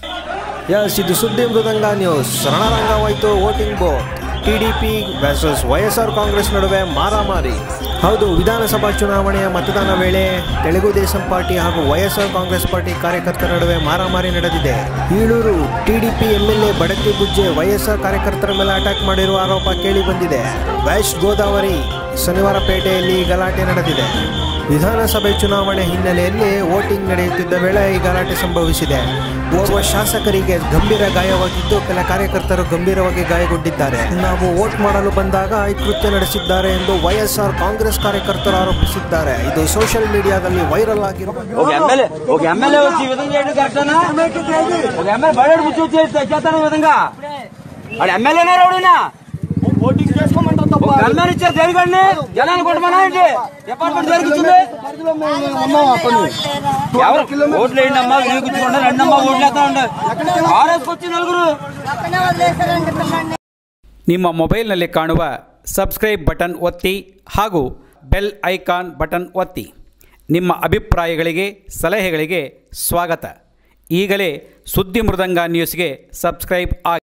S ಇದು ಸುದ್ದಿ ಮೃದಂಗ ನ್ಯೂಸ್ ರಣರಂಗವಾಯಿತು voting booth TDP versus YSR Congress ನಡುವೆ ಮಾರಾಮಾರಿ ಹೌದು ವಿಧಾನಸಭಾ ಚುನಾವಣೆಯ ಮತದಾನ ವೇಳೆ ತೆಲುಗು ದೇಶಂ ಪಾರ್ಟಿ ಹಾಗೂ ವೈಎಸ್ಆರ್ ಕಾಂಗ್ರೆಸ್ ಪಾರ್ಟಿ ಕಾರ್ಯಕರ್ತರ ನಡುವೆ ಮಾರಾಮಾರಿ ನಡೆದಿದೆ ಈಳೂರು ಟಿಡಿಪಿ ಎಂಎಲ್ಎ ಬಡತಿ ಗುಜ್ಜೆ ವೈಎಸ್ಆರ್ ಕಾರ್ಯಕರ್ತರ ಮೇಲೆ ಅಟ್ಯಾಕ್ ಮಾಡಿರುವ ಆರೋಪ ಕೇಳಿ ಬಂದಿದೆ ವೆಸ್ಟ್ ಗೋದಾವರಿ ಶನಿವಾರ ಪೇಟೆಯಲ್ಲಿ ಗಲಾಟೆ ನಡೆದಿದೆ ವಿಧಾನಸಭೆ ಚುನಾವಣೆ ಹಿನ್ನೆಲೆಯಲ್ಲಿ ವೋಟಿಂಗ್ ನಡೆಯುತ್ತಿದ್ದ ವೇಳೆ ಈ ಗಲಾಟೆ ಸಂಭವಿಸಿದೆ ಓರ್ವ ಶಾಸಕರಿಗೆ ಗಂಭೀರ ಗಾಯವಾಗಿದ್ದು ಕೆಲ ಕಾರ್ಯಕರ್ತರು ಗಂಭೀರವಾಗಿ ಗಾಯಗೊಂಡಿದ್ದಾರೆ ನಾವು ವೋಟ್ ಮಾಡಲು ಬಂದಾಗ ಈ ಕೃತ್ಯ ನಡೆಸಿದ್ದಾರೆ ಎಂದು ವೈಎಸ್ಆರ್ ಕಾಂಗ್ರೆಸ್ కార్యకర్తలు ఆరోపిస్తున్నారు ఇది సోషల్ మీడియాದಲ್ಲಿ వైరల్ ಆಗಿರುವ ఒక ఎమ్మెల్యే ఒక ఎమ్మెల్యే వచ్చి ఈ విధంగా చేయడం కరెక్టేనా ఒక ఎమ్మెల్యే బయట కూర్చో చేస్తాను ఈ విధంగా వాడు ఎమ్మెల్యేనే రౌడీనా ఓటింగ్ చేసుకోమంటావు తప్ప ఒక గన్మెన్ ఇచ్చారు దేనికండి జనాన్ని కొట్టమన్నా ఏంటి డిపార్ట్మెంట్ దేనికి ఇచ్చింది పరిధిలో మేము ఉన్నాం ఆ పని ఎవరు ఓట్లు వేయండి అమ్మా వినియోగించుకోండి రెండమ్మా ఓట్లు వేస్తా ఉండే ఆర్ఎస్కి నలుగురు పక్కనే వదిలేశారండి పిల్లల్ని ನಿಮ್ಮ ಮೊಬೈಲ್ನಲ್ಲಿ ಕಾಣುವ ಸಬ್ಸ್ಕ್ರೈಬ್ ಬಟನ್ ಒತ್ತಿ ಹಾಗೂ ಬೆಲ್ ಐಕಾನ್ ಬಟನ್ ಒತ್ತಿ ನಿಮ್ಮ ಅಭಿಪ್ರಾಯಗಳಿಗೆ ಸಲಹೆಗಳಿಗೆ ಸ್ವಾಗತ ಈಗಲೇ ಸುದ್ದಿ ಮೃದಂಗ ನ್ಯೂಸ್ಗೆ ಸಬ್ಸ್ಕ್ರೈಬ್ ಆಗಿ